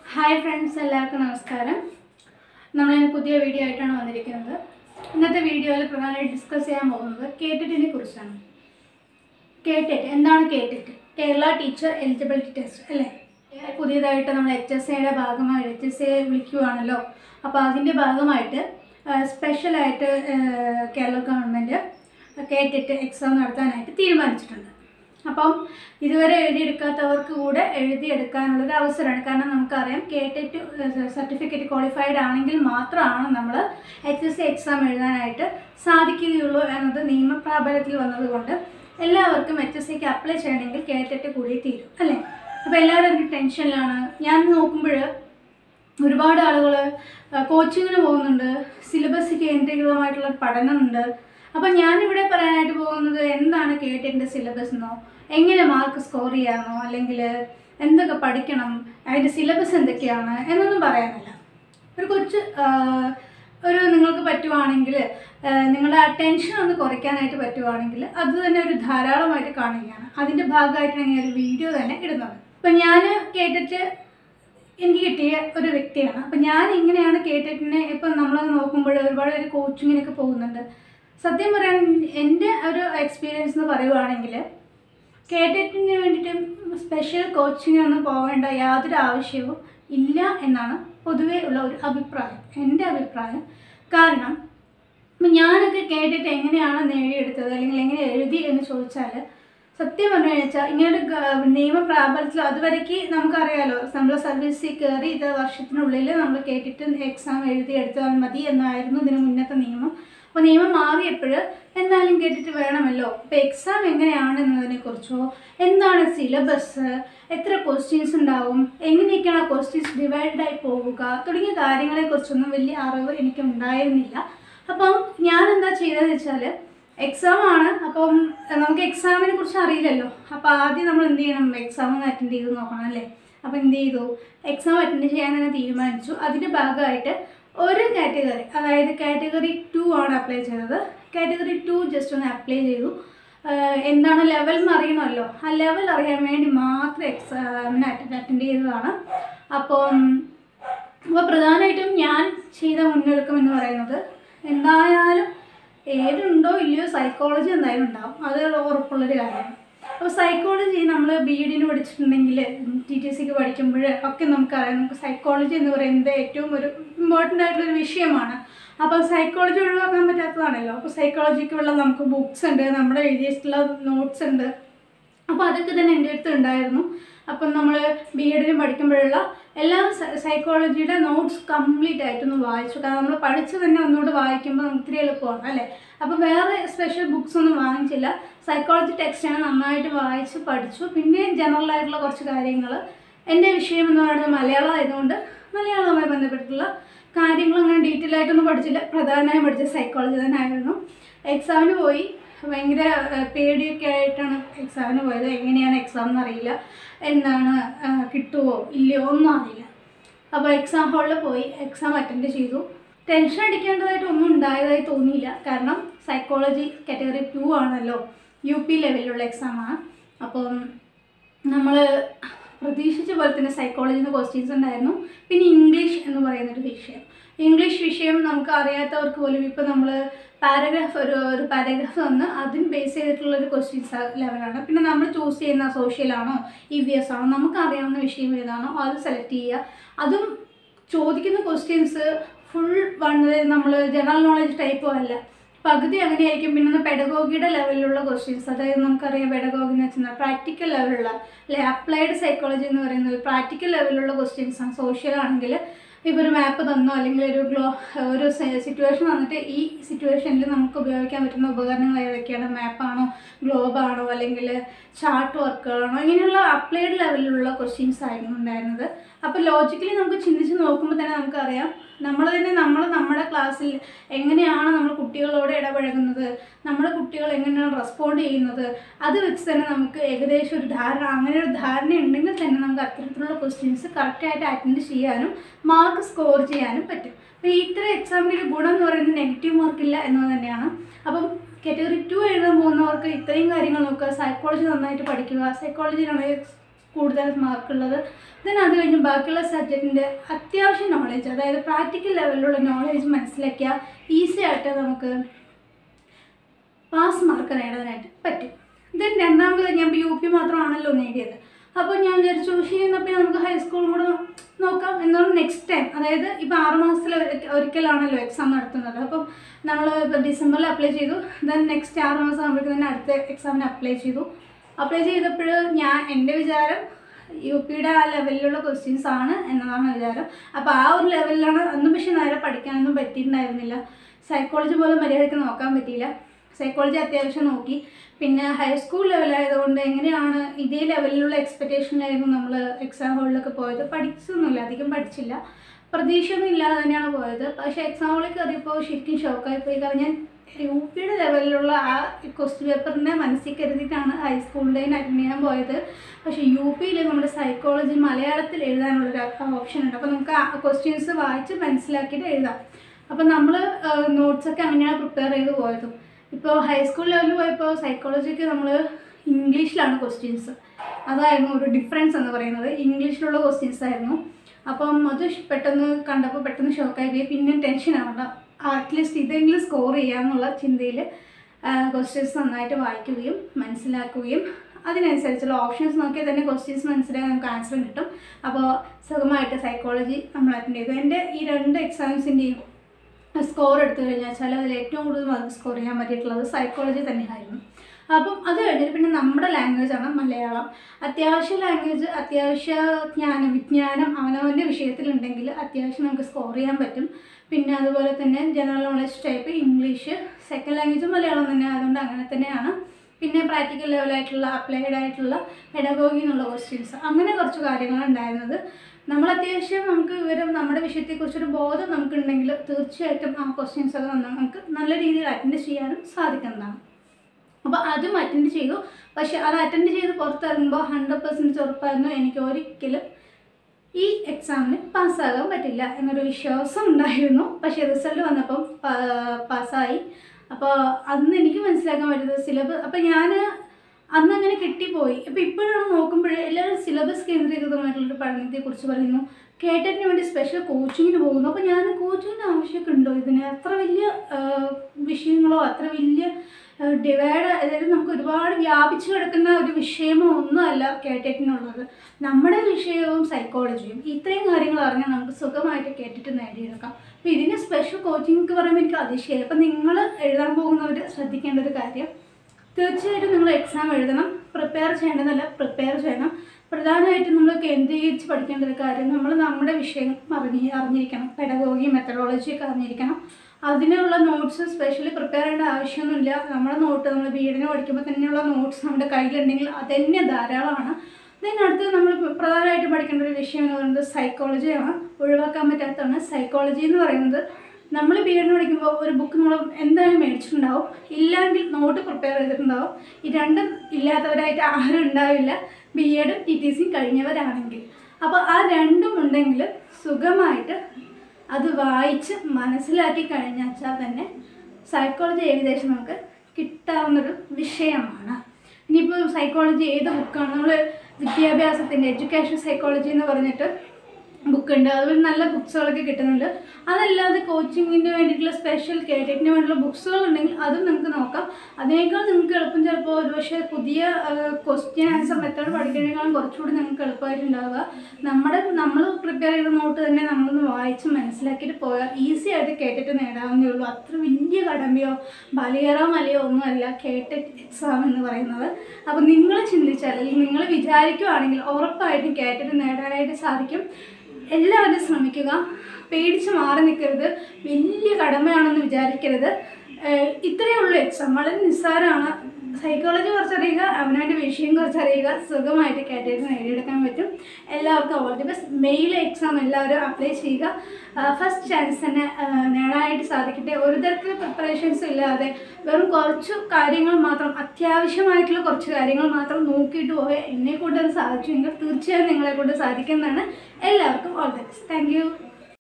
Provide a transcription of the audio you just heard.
hi friends എല്ലാവർക്കും നമസ്കാരം നമ്മൾ പുതിയ വീഡിയോ ആയിട്ടാണ് വന്നിരിക്കുന്നത് ഇന്നത്തെ വീഡിയോയിൽ പ്രധാനമായിട്ട് ഡിസ്കസ് ചെയ്യാൻ പോകുന്നത് കേട്ടിട്ടിനെ കുറിച്ചാണ് കേട്ടിട്ട് എന്താണ് കേട്ടിട്ട് കേരള ടീച്ചർ എലിജിബിലിറ്റി ടെസ്റ്റ് അല്ലേ പുതിയതായിട്ട് നമ്മൾ എച്ച് എസ് എയുടെ ഭാഗമായി എച്ച് എസ് എ വിളിക്കുവാണല്ലോ അപ്പോൾ അതിൻ്റെ ഭാഗമായിട്ട് സ്പെഷ്യലായിട്ട് കേരള ഗവൺമെൻറ് കേട്ടിട്ട് എക്സാം നടത്താനായിട്ട് തീരുമാനിച്ചിട്ടുണ്ട് അപ്പം ഇതുവരെ എഴുതിയെടുക്കാത്തവർക്ക് കൂടെ എഴുതിയെടുക്കാനുള്ളൊരു അവസരമാണ് കാരണം നമുക്കറിയാം കേട്ടിട്ട് സർട്ടിഫിക്കറ്റ് ക്വാളിഫൈഡ് ആണെങ്കിൽ മാത്രമാണ് നമ്മൾ എച്ച് എസ് സി എക്സാം എഴുതാനായിട്ട് സാധിക്കുകയുള്ളൂ എന്നത് നിയമപ്രാബല്യത്തിൽ വന്നതുകൊണ്ട് എല്ലാവർക്കും എച്ച് എസ് സിക്ക് അപ്ലൈ ചെയ്യണമെങ്കിൽ കേട്ടിട്ട് കൂടി തീരും അല്ലേ അപ്പോൾ എല്ലാവരും ഒരു ടെൻഷനിലാണ് ഞാൻ നോക്കുമ്പോൾ ഒരുപാട് ആളുകൾ കോച്ചിങ്ങിന് പോകുന്നുണ്ട് സിലബസ് കേന്ദ്രീകൃതമായിട്ടുള്ള പഠനമുണ്ട് അപ്പം ഞാനിവിടെ പറയാനായിട്ട് പോകുന്നത് എന്താണ് കേട്ടിൻ്റെ സിലബസ് എന്നോ എങ്ങനെ മാർക്ക് സ്കോർ ചെയ്യാമെന്നോ അല്ലെങ്കിൽ എന്തൊക്കെ പഠിക്കണം അതിൻ്റെ സിലബസ് എന്തൊക്കെയാണ് എന്നൊന്നും പറയാനല്ല ഒരു കൊച്ചു ഒരു നിങ്ങൾക്ക് പറ്റുവാണെങ്കിൽ നിങ്ങളുടെ അറ്റൻഷൻ ഒന്ന് കുറയ്ക്കാനായിട്ട് പറ്റുവാണെങ്കിൽ അത് തന്നെ ഒരു ധാരാളമായിട്ട് കാണുകയാണ് അതിൻ്റെ ഭാഗമായിട്ടാണ് ഞാൻ ഒരു വീഡിയോ തന്നെ ഇടുന്നത് ഇപ്പം ഞാൻ കേട്ടിട്ട് എനിക്ക് കിട്ടിയ ഒരു വ്യക്തിയാണ് അപ്പം ഞാൻ ഇങ്ങനെയാണ് കേട്ടിട്ടിനെ ഇപ്പം നമ്മൾ നോക്കുമ്പോൾ ഒരുപാട് പേര് കോച്ചിങ്ങിനൊക്കെ പോകുന്നുണ്ട് സത്യം പറയാൻ എൻ്റെ ഒരു എക്സ്പീരിയൻസ് എന്ന് പറയുവാണെങ്കിൽ കേട്ടിട്ടിന് വേണ്ടിയിട്ട് സ്പെഷ്യൽ കോച്ചിങ്ങിനൊന്നും പോകേണ്ട യാതൊരു ആവശ്യവും ഇല്ല എന്നാണ് പൊതുവേ ഉള്ള ഒരു അഭിപ്രായം എൻ്റെ അഭിപ്രായം കാരണം ഇപ്പം ഞാനൊക്കെ കേട്ടിട്ട് എങ്ങനെയാണ് നേടിയെടുത്തത് അല്ലെങ്കിൽ എങ്ങനെ എഴുതി എന്ന് ചോദിച്ചാൽ സത്യം പറഞ്ഞു വെച്ചാൽ ഇങ്ങനെ നിയമപ്രാബല്യത്തിൽ അതുവരേക്ക് നമുക്കറിയാലോ നമ്മൾ സർവീസിൽ കയറി ഇത് വർഷത്തിനുള്ളിൽ നമ്മൾ കേട്ടിട്ട് എക്സാം എഴുതി എടുത്താൽ മതി എന്നായിരുന്നു ഇതിന് മുന്നത്തെ നിയമം അപ്പോൾ നിയമം മാറിയപ്പോൾ എന്തായാലും കേട്ടിട്ട് വേണമല്ലോ അപ്പോൾ എക്സാം എങ്ങനെയാണ് എന്നതിനെക്കുറിച്ചോ എന്താണ് സിലബസ് എത്ര ക്വസ്റ്റ്യൻസ് ഉണ്ടാവും എങ്ങനെയൊക്കെയാണ് ആ ക്വസ്റ്റ്യൻസ് ഡിവൈഡ് ആയി പോവുക തുടങ്ങിയ കാര്യങ്ങളെക്കുറിച്ചൊന്നും വലിയ അറിവ് എനിക്ക് ഉണ്ടായിരുന്നില്ല അപ്പം ഞാൻ എന്താ ചെയ്തതെന്ന് വെച്ചാൽ എക്സാം ആണ് അപ്പം നമുക്ക് എക്സാമിനെ കുറിച്ച് അറിയില്ലല്ലോ അപ്പോൾ ആദ്യം നമ്മൾ എന്ത് ചെയ്യണം എക്സാം ഒന്ന് അറ്റൻഡ് ചെയ്ത് നോക്കണം അല്ലേ അപ്പോൾ എന്ത് ചെയ്തു എക്സാം അറ്റൻഡ് ചെയ്യാൻ തന്നെ തീരുമാനിച്ചു അതിൻ്റെ ഭാഗമായിട്ട് ഒരു കാറ്റഗറി അതായത് കാറ്റഗറി ടു ആണ് അപ്ലൈ ചെയ്തത് കാറ്റഗറി ടു ജസ്റ്റ് ഒന്ന് അപ്ലൈ ചെയ്തു എന്താണ് ലെവൽ എന്ന് അറിയണമല്ലോ ആ ലെവൽ അറിയാൻ വേണ്ടി മാത്രം എക്സാമിന് അറ്റൻഡ് ചെയ്തതാണ് അപ്പം അപ്പോൾ പ്രധാനമായിട്ടും ഞാൻ ചെയ്ത മുന്നൊരുക്കം എന്ന് പറയുന്നത് എന്തായാലും ഏതുണ്ടോ ഇല്ലയോ സൈക്കോളജി എന്തായാലും ഉണ്ടാവും അത് ഉറപ്പുള്ളൊരു കാര്യമാണ് അപ്പോൾ സൈക്കോളജി നമ്മൾ ബി എഡിന് പഠിച്ചിട്ടുണ്ടെങ്കിൽ ടി ടി സിക്ക് പഠിക്കുമ്പോൾ ഒക്കെ നമുക്കറിയാം നമുക്ക് സൈക്കോളജി എന്ന് പറയുന്നത് ഏറ്റവും ഒരു ഇമ്പോർട്ടൻ്റ് ആയിട്ടുള്ളൊരു വിഷയമാണ് അപ്പോൾ സൈക്കോളജി ഒഴിവാക്കാൻ പറ്റാത്തതാണല്ലോ അപ്പോൾ സൈക്കോളജിക്കുള്ള നമുക്ക് ബുക്സ് ഉണ്ട് നമ്മുടെ എഴുതിയിട്ടുള്ള നോട്ട്സ് ഉണ്ട് അപ്പോൾ അതൊക്കെ തന്നെ എൻ്റെ അടുത്ത് ഉണ്ടായിരുന്നു അപ്പം നമ്മൾ ബി എഡിന് പഠിക്കുമ്പോഴുള്ള എല്ലാ സൈക്കോളജിയുടെ നോട്ട്സ് കംപ്ലീറ്റ് ആയിട്ടൊന്ന് വായിച്ചു കാരണം നമ്മൾ പഠിച്ച് തന്നെ ഒന്നുകൂടെ വായിക്കുമ്പോൾ നമുക്ക് ഇത്തിരി എളുപ്പമാണ് അല്ലേ അപ്പോൾ വേറെ സ്പെഷ്യൽ ബുക്സ് ഒന്നും വാങ്ങിച്ചില്ല സൈക്കോളജി ടെക്സ്റ്റാണ് നന്നായിട്ട് വായിച്ച് പഠിച്ചു പിന്നെ ജനറൽ ആയിട്ടുള്ള കുറച്ച് കാര്യങ്ങൾ എൻ്റെ വിഷയം എന്ന് പറയുന്നത് മലയാളം ആയതുകൊണ്ട് മലയാളവുമായി ബന്ധപ്പെട്ടിട്ടുള്ള കാര്യങ്ങൾ അങ്ങനെ ഡീറ്റെയിൽ ആയിട്ടൊന്നും പഠിച്ചില്ല പ്രധാനമായും പഠിച്ച സൈക്കോളജി തന്നെ ആയിരുന്നു എക്സാമിന് പോയി ഭയങ്കര പേടിയൊക്കെ ആയിട്ടാണ് എക്സാമിന് പോയത് എങ്ങനെയാണ് എക്സാം എന്നറിയില്ല എന്താണ് കിട്ടുമോ ഇല്ലയോ ഒന്നും അറിയില്ല അപ്പോൾ എക്സാം ഹാളിൽ പോയി എക്സാം അറ്റൻഡ് ചെയ്തു ടെൻഷൻ അടിക്കേണ്ടതായിട്ട് ഒന്നും ഉണ്ടായതായി തോന്നിയില്ല കാരണം സൈക്കോളജി കാറ്റഗറി ടു ആണല്ലോ യു പി ലെവലിലുള്ള എക്സാമാണ് അപ്പം നമ്മൾ പ്രതീക്ഷിച്ച പോലെ തന്നെ സൈക്കോളജിയിൽ നിന്ന് ക്വസ്റ്റ്യൻസ് ഉണ്ടായിരുന്നു പിന്നെ ഇംഗ്ലീഷ് എന്ന് പറയുന്നൊരു വിഷയം ഇംഗ്ലീഷ് വിഷയം നമുക്ക് അറിയാത്തവർക്ക് പോലും ഇപ്പോൾ നമ്മൾ പാരഗ്രാഫ് ഒരു ഒരു പാരഗ്രാഫ് വന്ന് അതിന് ബേസ് ചെയ്തിട്ടുള്ള ഒരു ക്വസ്റ്റ്യൻസ് ലെവലാണ് പിന്നെ നമ്മൾ ചൂസ് ചെയ്യുന്ന സോഷ്യലാണോ ഇ വി എസ് ആണോ നമുക്ക് അറിയാവുന്ന വിഷയം ഏതാണോ അത് സെലക്ട് ചെയ്യുക അതും ചോദിക്കുന്ന ക്വസ്റ്റ്യൻസ് ഫുൾ വന്നത് നമ്മൾ ജനറൽ നോളജ് ടൈപ്പോ അല്ല പകുതി അങ്ങനെയായിരിക്കും പിന്നെ ഒന്ന് പെഡഗോഗിയുടെ ലെവലിലുള്ള ക്വസ്റ്റ്യൻസ് അതായത് നമുക്കറിയാം പെഡഗോഗി എന്ന് വെച്ചാൽ പ്രാക്ടിക്കൽ ലെവലുള്ള അല്ലെ അപ്ലൈഡ് സൈക്കോളജി എന്ന് പറയുന്നത് പ്രാക്ടിക്കൽ ലെവലിലുള്ള ക്വസ്റ്റ്യൻസ് ആണ് സോഷ്യൽ ആണെങ്കിൽ ഇപ്പോൾ ഒരു മാപ്പ് തന്നോ അല്ലെങ്കിൽ ഒരു ഗ്ലോ ഒരു സിറ്റുവേഷൻ വന്നിട്ട് ഈ സിറ്റുവേഷനിൽ നമുക്ക് ഉപയോഗിക്കാൻ പറ്റുന്ന ഉപകരണങ്ങൾ ഏതൊക്കെയാണ് മാപ്പാണോ ഗ്ലോബാണോ അല്ലെങ്കിൽ ചാർട്ട് വർക്കുകളാണോ ഇങ്ങനെയുള്ള അപ്ലൈഡ് ലെവലിലുള്ള ക്വസ്റ്റ്യൻസ് ആയിരുന്നു ഉണ്ടായിരുന്നത് അപ്പോൾ ലോജിക്കലി നമുക്ക് ചിന്തിച്ച് നോക്കുമ്പോൾ തന്നെ നമുക്കറിയാം നമ്മൾ തന്നെ നമ്മൾ നമ്മുടെ ക്ലാസ്സിൽ എങ്ങനെയാണ് നമ്മൾ കുട്ടികളോട് ഇടപഴകുന്നത് നമ്മുടെ കുട്ടികൾ എങ്ങനെയാണ് റെസ്പോണ്ട് ചെയ്യുന്നത് അത് വെച്ച് തന്നെ നമുക്ക് ഏകദേശം ഒരു ധാരണ അങ്ങനെ ഒരു ധാരണ ഉണ്ടെങ്കിൽ തന്നെ നമുക്ക് അത്തരത്തിലുള്ള ക്വസ്റ്റ്യൻസ് കറക്റ്റായിട്ട് അറ്റൻഡ് ചെയ്യാനും മാർക്ക് സ്കോർ ചെയ്യാനും പറ്റും അപ്പോൾ ഇത്ര എക്സാമിൻ്റെ ഒരു ഗുണം എന്ന് പറയുന്നത് നെഗറ്റീവ് മാർക്കില്ല എന്നത് തന്നെയാണ് അപ്പം കാറ്റഗറി ടു എഴുതാൻ പോകുന്നവർക്ക് ഇത്രയും കാര്യങ്ങൾ നോക്കുക സൈക്കോളജി നന്നായിട്ട് പഠിക്കുക സൈക്കോളജിയിലാണെങ്കിൽ കൂടുതൽ മാർക്കുള്ളത് ദെൻ അത് കഴിഞ്ഞ് ബാക്കിയുള്ള സബ്ജക്റ്റിൻ്റെ അത്യാവശ്യം നോളേജ് അതായത് പ്രാക്ടിക്കൽ ലെവലിലുള്ള നോളേജ് മനസ്സിലാക്കിയാൽ ഈസി ആയിട്ട് നമുക്ക് പാസ് മാർക്ക് നേടാനായിട്ട് പറ്റും ദെൻ രണ്ടാമത് ഞാൻ യു പി മാത്രമാണല്ലോ നേടിയത് അപ്പോൾ ഞാൻ വിചാരിച്ചു ചെയ്യുന്നപ്പോൾ നമുക്ക് ഹൈസ്കൂളും കൂടെ നോക്കാം എന്നാലും നെക്സ്റ്റ് ടൈം അതായത് ഇപ്പോൾ ആറ് മാസത്തിൽ ഒരിക്കലാണല്ലോ എക്സാം നടത്തുന്നത് അപ്പം നമ്മൾ ഇപ്പോൾ ഡിസംബറിൽ അപ്ലൈ ചെയ്തു ദെൻ നെക്സ്റ്റ് ആറ് മാസം ആകുമ്പോഴേക്കും തന്നെ അടുത്ത എക്സാമിന് അപ്ലൈ ചെയ്തു അപ്ലൈ ചെയ്തപ്പോൾ ഞാൻ എൻ്റെ വിചാരം യു പിയുടെ ആ ലെവലിലുള്ള ക്വസ്റ്റ്യൻസ് ആണ് എന്നതാണ് വിചാരം അപ്പോൾ ആ ഒരു ലെവലിലാണ് അന്നും പക്ഷേ നേരെ പഠിക്കാനൊന്നും പറ്റിയിട്ടുണ്ടായിരുന്നില്ല സൈക്കോളജി പോലും മര്യാദയ്ക്ക് നോക്കാൻ പറ്റിയില്ല സൈക്കോളജി അത്യാവശ്യം നോക്കി പിന്നെ ഹൈസ്കൂൾ ലെവലായതുകൊണ്ട് എങ്ങനെയാണ് ഇതേ ലെവലിലുള്ള എക്സ്പെക്റ്റേഷനിലായിരുന്നു നമ്മൾ എക്സാം ഹോളിലൊക്കെ പോയത് പഠിച്ചൊന്നുമില്ല അധികം പഠിച്ചില്ല പ്രതീക്ഷയൊന്നും ഇല്ലാതെ തന്നെയാണ് പോയത് പക്ഷേ എക്സാം ഹോളിൽ കയറിയപ്പോൾ ശരിക്കും ഷോക്കായി പോയി കാരണം ഞാൻ യു പിയുടെ ലെവലിലുള്ള ആ ക്വസ്റ്റ്യൻ പേപ്പറിനെ മനസ്സിൽ കരുതിയിട്ടാണ് ഹൈസ്കൂളിൻ്റെ അറ്റൻഡ് ചെയ്യാൻ പോയത് പക്ഷേ യു പിയിൽ നമ്മുടെ സൈക്കോളജി മലയാളത്തിൽ എഴുതാനുള്ളൊരു ഓപ്ഷൻ ഉണ്ട് അപ്പോൾ നമുക്ക് ആ ക്വസ്റ്റ്യൻസ് വായിച്ച് മനസ്സിലാക്കിയിട്ട് എഴുതാം അപ്പോൾ നമ്മൾ നോട്ട്സൊക്കെ അങ്ങനെയാണ് പ്രിപ്പയർ ചെയ്ത് പോയത് ഇപ്പോൾ ഹൈസ്കൂൾ ലെവലിൽ പോയപ്പോൾ സൈക്കോളജിക്ക് നമ്മൾ ഇംഗ്ലീഷിലാണ് ക്വസ്റ്റ്യൻസ് അതായിരുന്നു ഒരു ഡിഫറൻസ് എന്ന് പറയുന്നത് ഇംഗ്ലീഷിലുള്ള ക്വസ്റ്റ്യൻസ് ആയിരുന്നു അപ്പം അത് പെട്ടെന്ന് കണ്ടപ്പോൾ പെട്ടെന്ന് ഷോക്കായി പോയി പിന്നെ ടെൻഷൻ ആവണ്ട അറ്റ്ലീസ്റ്റ് ഇതെങ്കിലും സ്കോർ ചെയ്യാമെന്നുള്ള ചിന്തയിൽ ക്വസ്റ്റ്യൻസ് നന്നായിട്ട് വായിക്കുകയും മനസ്സിലാക്കുകയും അതിനനുസരിച്ചുള്ള ഓപ്ഷൻസ് നോക്കിയാൽ തന്നെ ക്വസ്റ്റ്യൻസ് മനസ്സിലാക്കാൻ നമുക്ക് ആൻസറും കിട്ടും അപ്പോൾ സുഖമായിട്ട് സൈക്കോളജി നമ്മൾ അറ്റൻഡ് ചെയ്തു എൻ്റെ ഈ രണ്ട് എക്സാംസിൻ്റെയും സ്കോർ എടുത്തു കഴിഞ്ഞാൽ വെച്ചാൽ അതിൽ ഏറ്റവും കൂടുതൽ മാർക്ക് സ്കോർ ചെയ്യാൻ പറ്റിയിട്ടുള്ളത് സൈക്കോളജി തന്നെയായിരുന്നു അപ്പം അത് കഴിഞ്ഞിട്ട് പിന്നെ നമ്മുടെ ലാംഗ്വേജ് ആണ് മലയാളം അത്യാവശ്യ ലാംഗ്വേജ് അത്യാവശ്യ ജ്ഞാനം വിജ്ഞാനം അവനവൻ്റെ വിഷയത്തിലുണ്ടെങ്കിൽ അത്യാവശ്യം നമുക്ക് സ്കോർ ചെയ്യാൻ പറ്റും പിന്നെ അതുപോലെ തന്നെ general knowledge type English second language Malayalam തന്നെ ആയതുകൊണ്ട് അങ്ങനെ തന്നെയാണ് പിന്നെ പ്രാക്ടിക്കൽ ലെവലായിട്ടുള്ള അപ്ലൈഡ് ആയിട്ടുള്ള പെഡഗോഗി എന്നുള്ള ക്വസ്റ്റ്യൻസ് അങ്ങനെ കുറച്ച് കാര്യങ്ങളുണ്ടായിരുന്നത് നമ്മൾ അത്യാവശ്യം നമുക്ക് വിവരം നമ്മുടെ വിഷയത്തെക്കുറിച്ചൊരു ബോധം നമുക്കുണ്ടെങ്കിൽ തീർച്ചയായിട്ടും ആ ക്വസ്റ്റ്യൻസ് ഒക്കെ നന്നാ- നമുക്ക് നല്ല രീതിയിൽ അറ്റൻഡ് ചെയ്യാനും സാധിക്കുന്നതാണ് അപ്പോൾ അതും അറ്റൻഡ് ചെയ്തു പക്ഷെ അത് അറ്റൻഡ് ചെയ്ത് പുറത്തിറങ്ങുമ്പോൾ ഹൺഡ്രഡ് പെർസെൻറ്റേജ് ഉറപ്പായിരുന്നു എനിക്ക് ഒരിക്കലും ഈ എക്സാമിന് പാസ്സാകാൻ പറ്റില്ല എന്നൊരു വിശ്വാസം ഉണ്ടായിരുന്നു പക്ഷേ റിസൾട്ട് വന്നപ്പം പാസ്സായി അപ്പോൾ അന്ന് എനിക്ക് മനസ്സിലാക്കാൻ പറ്റുന്നത് സിലബസ് അപ്പോൾ ഞാൻ അന്ന് അങ്ങനെ കിട്ടിപ്പോയി അപ്പോൾ ഇപ്പോഴാണ് നോക്കുമ്പോൾ എല്ലാവരും സിലബസ് കേന്ദ്രീകൃതമായിട്ടുള്ളൊരു പഠനത്തെക്കുറിച്ച് പറയുന്നു കേട്ടറ്റിന് വേണ്ടി സ്പെഷ്യൽ കോച്ചിങ്ങിന് പോകുന്നു അപ്പോൾ ഞാൻ കോച്ചിങ്ങിന് ആവശ്യമൊക്കെ ഉണ്ടോ ഇതിന് അത്ര വലിയ ആ, വിഷയങ്ങളോ അത്ര വലിയ ഡിവൈഡ് അതായത് നമുക്ക് ഒരുപാട് വ്യാപിച്ചു കിടക്കുന്ന ഒരു വിഷയമോ ഒന്നുമല്ല കേട്ടറ്റിനുള്ളത് നമ്മുടെ വിഷയവും സൈക്കോളജിയും ഇത്രയും കാര്യങ്ങൾ അറിഞ്ഞാൽ നമുക്ക് സുഖമായിട്ട് കേട്ടിട്ട് നേടിയെടുക്കാം അപ്പോൾ ഇതിന് സ്പെഷ്യൽ കോച്ചിങ് ഒക്കെ പറയുമ്പോൾ എനിക്ക് അതിശയമായി അപ്പോൾ നിങ്ങൾ എഴുതാൻ പോകുന്നവർ ശ്രദ്ധിക്കേണ്ട ഒരു കാര്യം തീർച്ചയായിട്ടും നിങ്ങൾ എക്സാം എഴുതണം പ്രിപ്പയർ ചെയ്യേണ്ടതല്ല പ്രിപ്പയർ ചെയ്യണം പ്രധാനമായിട്ടും നമ്മൾ കേന്ദ്രീകരിച്ച് പഠിക്കേണ്ട ഒരു കാര്യം നമ്മൾ നമ്മുടെ വിഷയം അറിഞ്ഞ് അറിഞ്ഞിരിക്കണം പെഡഗോഗി മെത്തഡോളജി ഒക്കെ അറിഞ്ഞിരിക്കണം അതിനുള്ള നോട്ട്സ് സ്പെഷ്യലി പ്രിപ്പയർ ചെയ്യേണ്ട ആവശ്യമൊന്നുമില്ല നമ്മുടെ നോട്ട് നമ്മൾ ബീഡിന് പഠിക്കുമ്പോൾ തന്നെയുള്ള നോട്ട്സ് നമ്മുടെ കയ്യിലുണ്ടെങ്കിൽ അതന്നെ ധാരാളമാണ് ഇതിനടുത്ത് നമ്മൾ പ്രധാനമായിട്ടും പഠിക്കേണ്ട ഒരു വിഷയം എന്ന് പറയുന്നത് സൈക്കോളജിയാണ് ഒഴിവാക്കാൻ പറ്റാത്തതാണ് സൈക്കോളജി എന്ന് പറയുന്നത് നമ്മൾ ബി എഡിന് പഠിക്കുമ്പോൾ ഒരു ബുക്ക് നമ്മൾ എന്തായാലും മേടിച്ചിട്ടുണ്ടാവും ഇല്ലെങ്കിൽ നോട്ട് പ്രിപ്പയർ ചെയ്തിട്ടുണ്ടാവും ഈ രണ്ടും ഇല്ലാത്തവരായിട്ട് ആരും ഉണ്ടാവില്ല ബി എഡും ടി ടി സിയും കഴിഞ്ഞവരാണെങ്കിൽ അപ്പോൾ ആ രണ്ടും ഉണ്ടെങ്കിൽ സുഖമായിട്ട് അത് വായിച്ച് മനസ്സിലാക്കി കഴിഞ്ഞാൽ തന്നെ സൈക്കോളജി ഏകദേശം നമുക്ക് കിട്ടാവുന്നൊരു വിഷയമാണ് ഇനിയിപ്പോൾ സൈക്കോളജി ഏത് ബുക്കാണ് നമ്മൾ വിദ്യാഭ്യാസത്തിൻ്റെ എഡ്യൂക്കേഷൻ സൈക്കോളജി എന്ന് പറഞ്ഞിട്ട് ബുക്കുണ്ട് അതുപോലെ നല്ല ബുക്സുകളൊക്കെ കിട്ടുന്നുണ്ട് അതല്ലാതെ കോച്ചിങ്ങിന് വേണ്ടിയിട്ടുള്ള സ്പെഷ്യൽ കേറ്ററ്റിന് വേണ്ടിയിട്ടുള്ള ബുക്സുകൾ ഉണ്ടെങ്കിൽ അതും നമുക്ക് നോക്കാം അതിനേക്കാൾ നിങ്ങൾക്ക് എളുപ്പം ചിലപ്പോൾ ഒരുപക്ഷെ പുതിയ ക്വസ്റ്റ്യൻ ആൻസർ മെത്തേഡ് പഠിക്കുന്നതിനേക്കാളും കുറച്ചുകൂടി നിങ്ങൾക്ക് എളുപ്പമായിട്ടുണ്ടാവുക നമ്മുടെ നമ്മൾ പ്രിപ്പയർ ചെയ്ത നോട്ട് തന്നെ നമ്മളൊന്ന് വായിച്ച് മനസ്സിലാക്കിയിട്ട് പോയാൽ ഈസി ആയിട്ട് കേട്ടിട്ട് നേടാവുന്നേ ഉള്ളൂ അത്ര വലിയ കടമ്പയോ ബലിയറോ മലയോ ഒന്നുമല്ല കേട്ടറ്റ് എക്സാം എന്ന് പറയുന്നത് അപ്പോൾ നിങ്ങൾ ചിന്തിച്ചാൽ അല്ലെങ്കിൽ നിങ്ങൾ വിചാരിക്കുവാണെങ്കിൽ ഉറപ്പായിട്ടും കേട്ടിട്ട് നേടാനായിട്ട് സാധിക്കും എല്ലാവരും ശ്രമിക്കുക പേടിച്ച് മാറി നിൽക്കരുത് വലിയ കടമയാണെന്ന് വിചാരിക്കരുത് ഏഹ് ഇത്രയേ ഉള്ളൂ എക്സാം വളരെ നിസ്സാരമാണ് സൈക്കോളജി കുറച്ചറിയുക അവനവൻ്റെ വിഷയം കുറച്ചറിയുക സുഖമായിട്ട് കാറ്റഗറി നേടിയെടുക്കാൻ പറ്റും എല്ലാവർക്കും all the best main exam എല്ലാവരും അപ്ലൈ ചെയ്യുക ഫസ്റ്റ് ചാൻസ് തന്നെ ആഹ് നേടാനായിട്ട് സാധിക്കട്ടെ ഒരു തരത്തിലുള്ള പ്രിപ്പറേഷൻസും ഇല്ലാതെ വെറും കുറച്ച് കാര്യങ്ങൾ മാത്രം അത്യാവശ്യമായിട്ടുള്ള കുറച്ച് കാര്യങ്ങൾ മാത്രം നോക്കിയിട്ട് പോയാൽ എന്നെ കൊണ്ട് അത് സാധിച്ചുവെങ്കിൽ തീർച്ചയായും നിങ്ങളെ കൊണ്ട് സാധിക്കുന്നതാണ് എല്ലാവർക്കും all the best thank U